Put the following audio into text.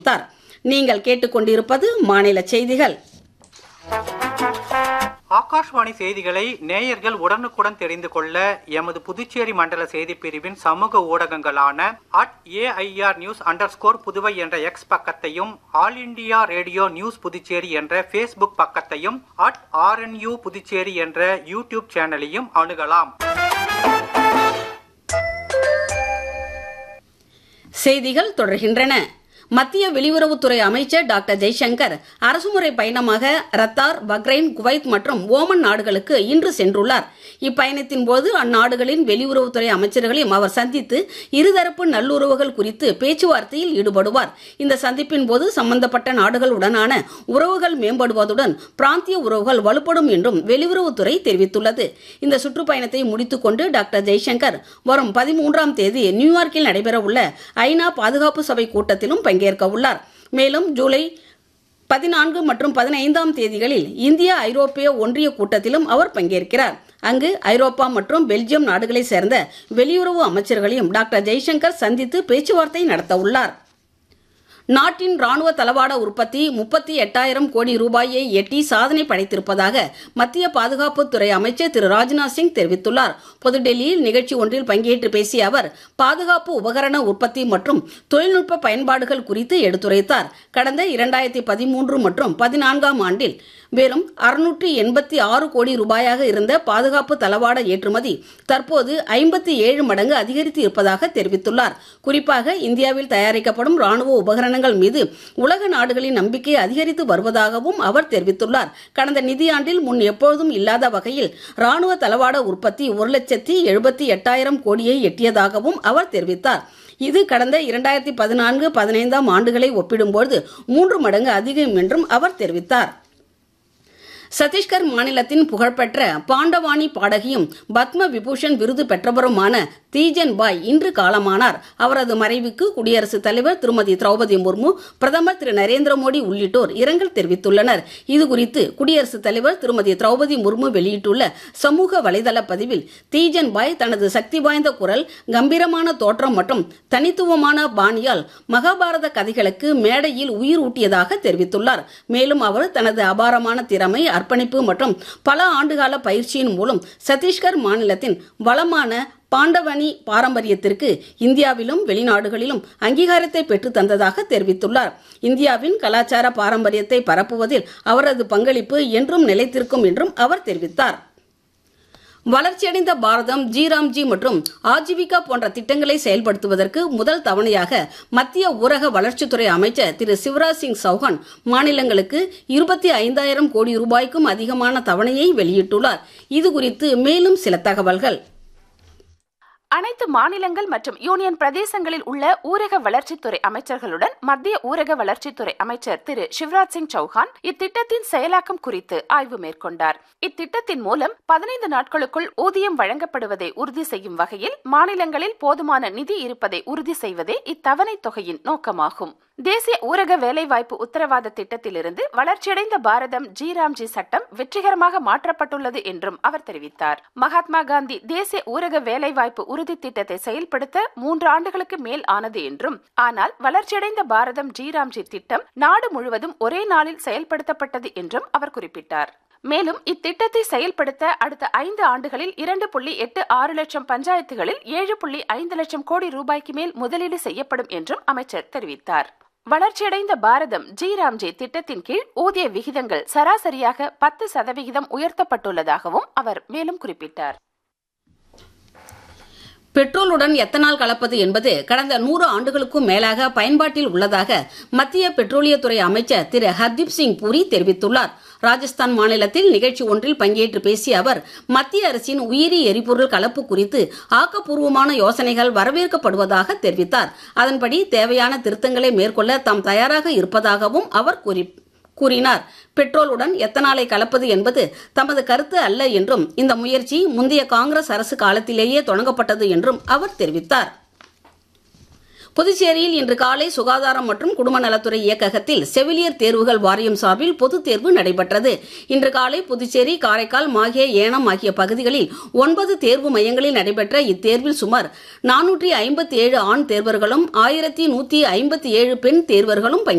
தெரிவித்தார் நீங்கள் கேட்டுக்கொண்டிருப்பது மாநில செய்திகள் ஆகாஷ்வாணி செய்திகளை நேயர்கள் உடனுக்குடன் தெரிந்து கொள்ள எமது புதுச்சேரி மண்டல செய்திப் பிரிவின் சமூக ஊடகங்களான at AIR news under Puduvai என்ற எக்ஸ் பக்கத்தையும் All India Radio News Puducherry என்ற ஃபேஸ்புக் பக்கத்தையும் அட் ஆர்என்யூ புதுச்சேரி என்ற யூடியூப் சேனலையும் அணுகலாம் செய்திகள் தொடர்கின்றன மத்திய வெளியுறவுத்துறை அமைச்சர் டாக்டர் ஜெய்சங்கர் அரசுமுறை பயணமாக ரத்தார் பக்ரைன் குவைத் மற்றும் ஓமன் நாடுகளுக்கு இன்று சென்றுள்ளார் இப்பயணத்தின் போது அந்நாடுகளின் வெளியுறவுத்துறை அமைச்சர்களையும் அவர் சந்தித்து இருதரப்பு நல்லுறவுகள் குறித்து பேச்சுவார்த்தையில் ஈடுபடுவார் இந்த சந்திப்பின் போது சம்பந்தப்பட்ட நாடுகளுடனான உறவுகள் மேம்படுவதுடன் பிராந்திய உறவுகள் வலுப்படும் என்றும் வெளியுறவுத்துறை தெரிவித்துள்ளது இந்த சுற்றுப்பயணத்தை முடித்துக் கொண்டு டாக்டர் ஜெய்சங்கர் வரும் பதிமூன்றாம் தேதி நியூயார்க்கில் நடைபெறவுள்ள ஐநா பாதுகாப்பு சபை கூட்டத்திலும் பங்கேற்க உள்ளார் மேலும் ஜூலை பதினான்கு மற்றும் பதினைந்தாம் தேதிகளில் இந்தியா ஐரோப்பிய ஒன்றிய கூட்டத்திலும் அவர் பங்கேற்கிறார் அங்கு ஐரோப்பா மற்றும் பெல்ஜியம் நாடுகளைச் சேர்ந்த வெளியுறவு அமைச்சர்களையும் டாக்டர் ஜெய்சங்கர் சந்தித்து பேச்சுவார்த்தை நடத்த உள்ளார் நாட்டின் ராணுவ தளவாட உற்பத்தி முப்பத்தி எட்டாயிரம் கோடி ரூபாயை எட்டி சாதனை படைத்திருப்பதாக மத்திய பாதுகாப்புத்துறை அமைச்சர் திரு ராஜ்நாத் சிங் தெரிவித்துள்ளார் புதுடெல்லியில் நிகழ்ச்சி ஒன்றில் பங்கேற்று பேசிய அவர் பாதுகாப்பு உபகரண உற்பத்தி மற்றும் தொழில்நுட்ப பயன்பாடுகள் குறித்து எடுத்துரைத்தார் கடந்த இரண்டாயிரத்தி பதிமூன்று மற்றும் பதினான்காம் ஆண்டில் வெறும் அறுநூற்றி எண்பத்தி ஆறு கோடி ரூபாயாக இருந்த பாதுகாப்பு தளவாட ஏற்றுமதி தற்போது ஐம்பத்தி ஏழு மடங்கு அதிகரித்து இருப்பதாக தெரிவித்துள்ளார் குறிப்பாக இந்தியாவில் தயாரிக்கப்படும் ராணுவ உபகரணங்கள் மீது உலக நாடுகளின் நம்பிக்கை அதிகரித்து வருவதாகவும் அவர் தெரிவித்துள்ளார் கடந்த நிதியாண்டில் முன் எப்பொழுதும் இல்லாத வகையில் ராணுவ தளவாட உற்பத்தி ஒரு லட்சத்தி எழுபத்தி எட்டாயிரம் கோடியை எட்டியதாகவும் அவர் தெரிவித்தார் இது கடந்த இரண்டாயிரத்தி பதினான்கு பதினைந்தாம் ஆண்டுகளை ஒப்பிடும்போது மூன்று மடங்கு அதிகம் என்றும் அவர் தெரிவித்தார் சத்தீஸ்கர் மாநிலத்தின் புகழ்பெற்ற பாண்டவாணி பாடகியும் பத்ம விபூஷன் விருது பெற்றவருமான தீஜன் பாய் இன்று காலமானார் அவரது மறைவுக்கு குடியரசுத் தலைவர் திருமதி திரௌபதி முர்மு பிரதமர் திரு நரேந்திர மோடி உள்ளிட்டோர் இரங்கல் தெரிவித்துள்ளனர் இதுகுறித்து குடியரசுத் தலைவர் திருமதி திரௌபதி முர்மு வெளியிட்டுள்ள சமூக வலைதள பதிவில் தீஜன் பாய் தனது சக்தி வாய்ந்த குரல் கம்பீரமான தோற்றம் மற்றும் தனித்துவமான பாணியால் மகாபாரத கதைகளுக்கு மேடையில் உயிர் ஊட்டியதாக தெரிவித்துள்ளார் மேலும் அவர் தனது அபாரமான திறமை அர்ப்பணிப்பு மற்றும் பல ஆண்டுகால பயிற்சியின் மூலம் சத்தீஸ்கர் மாநிலத்தின் வளமான பாண்டவனி பாரம்பரியத்திற்கு இந்தியாவிலும் வெளிநாடுகளிலும் அங்கீகாரத்தை பெற்று தந்ததாக தெரிவித்துள்ளார் இந்தியாவின் கலாச்சார பாரம்பரியத்தை பரப்புவதில் அவரது பங்களிப்பு என்றும் நிலைத்திருக்கும் என்றும் அவர் தெரிவித்தார் வளர்ச்சியடைந்த பாரதம் ஜிராம்ஜி மற்றும் ஆஜீவிகா போன்ற திட்டங்களை செயல்படுத்துவதற்கு முதல் தவணையாக மத்திய ஊரக வளர்ச்சித்துறை அமைச்சர் திரு சிவராஜ் சிங் சௌஹான் மாநிலங்களுக்கு இருபத்தி ஐந்தாயிரம் கோடி ரூபாய்க்கும் அதிகமான தவணையை வெளியிட்டுள்ளார் இதுகுறித்து மேலும் சில தகவல்கள் அனைத்து மாநிலங்கள் மற்றும் யூனியன் பிரதேசங்களில் உள்ள ஊரக வளர்ச்சித்துறை அமைச்சர்களுடன் மத்திய ஊரக வளர்ச்சித்துறை அமைச்சர் திரு சிவராஜ் சிங் சௌஹான் இத்திட்டத்தின் செயலாக்கம் குறித்து ஆய்வு மேற்கொண்டார் இத்திட்டத்தின் மூலம் பதினைந்து நாட்களுக்குள் ஊதியம் வழங்கப்படுவதை உறுதி செய்யும் வகையில் மாநிலங்களில் போதுமான நிதி இருப்பதை உறுதி செய்வதே இத்தவணை தொகையின் நோக்கமாகும் தேசிய ஊரக வேலைவாய்ப்பு உத்தரவாத திட்டத்திலிருந்து வளர்ச்சியடைந்த பாரதம் ஜி ராம்ஜி சட்டம் வெற்றிகரமாக மாற்றப்பட்டுள்ளது என்றும் அவர் தெரிவித்தார் மகாத்மா காந்தி தேசிய ஊரக வேலைவாய்ப்பு உறுதி திட்டத்தை செயல்படுத்த மூன்று ஆண்டுகளுக்கு மேல் ஆனது என்றும் ஆனால் வளர்ச்சியடைந்த பாரதம் ஜி ராம்ஜி திட்டம் நாடு முழுவதும் ஒரே நாளில் செயல்படுத்தப்பட்டது என்றும் அவர் குறிப்பிட்டார் மேலும் இத்திட்டத்தை செயல்படுத்த அடுத்த ஐந்து ஆண்டுகளில் இரண்டு புள்ளி எட்டு ஆறு லட்சம் பஞ்சாயத்துகளில் ஏழு புள்ளி ஐந்து லட்சம் கோடி ரூபாய்க்கு மேல் முதலீடு செய்யப்படும் என்றும் அமைச்சர் தெரிவித்தார் வளர்ச்சியடைந்த பாரதம் ஜி ராம்ஜி திட்டத்தின் கீழ் ஊதிய விகிதங்கள் சராசரியாக பத்து சதவிகிதம் உயர்த்தப்பட்டுள்ளதாகவும் அவர் மேலும் குறிப்பிட்டார் பெட்ரோலுடன் எத்தனால் கலப்பது என்பது கடந்த நூறு ஆண்டுகளுக்கும் மேலாக பயன்பாட்டில் உள்ளதாக மத்திய பெட்ரோலியத்துறை அமைச்சர் திரு ஹர்தீப் சிங் பூரி தெரிவித்துள்ளார் ராஜஸ்தான் மாநிலத்தில் நிகழ்ச்சி ஒன்றில் பங்கேற்று பேசிய அவர் மத்திய அரசின் உயிரி எரிபொருள் கலப்பு குறித்து ஆக்கப்பூர்வமான யோசனைகள் வரவேற்கப்படுவதாக தெரிவித்தார் அதன்படி தேவையான திருத்தங்களை மேற்கொள்ள தாம் தயாராக இருப்பதாகவும் அவர் கூறி கூறினார் பெட்ரோலுடன் எத்தனாலை கலப்பது என்பது தமது கருத்து அல்ல என்றும் இந்த முயற்சி முந்தைய காங்கிரஸ் அரசு காலத்திலேயே தொடங்கப்பட்டது என்றும் அவர் தெரிவித்தார் புதுச்சேரியில் இன்று காலை சுகாதாரம் மற்றும் குடும்ப நலத்துறை இயக்ககத்தில் செவிலியர் தேர்வுகள் வாரியம் சார்பில் பொதுத் தேர்வு நடைபெற்றது இன்று காலை புதுச்சேரி காரைக்கால் மாஹே ஏனம் ஆகிய பகுதிகளில் ஒன்பது தேர்வு மையங்களில் நடைபெற்ற இத்தேர்வில் சுமார் நானூற்றி ஐம்பத்தி ஏழு ஆண் தேர்வர்களும் ஆயிரத்தி நூற்றி ஐம்பத்தி ஏழு பெண் தேர்வர்களும் பங்கேற்றனர்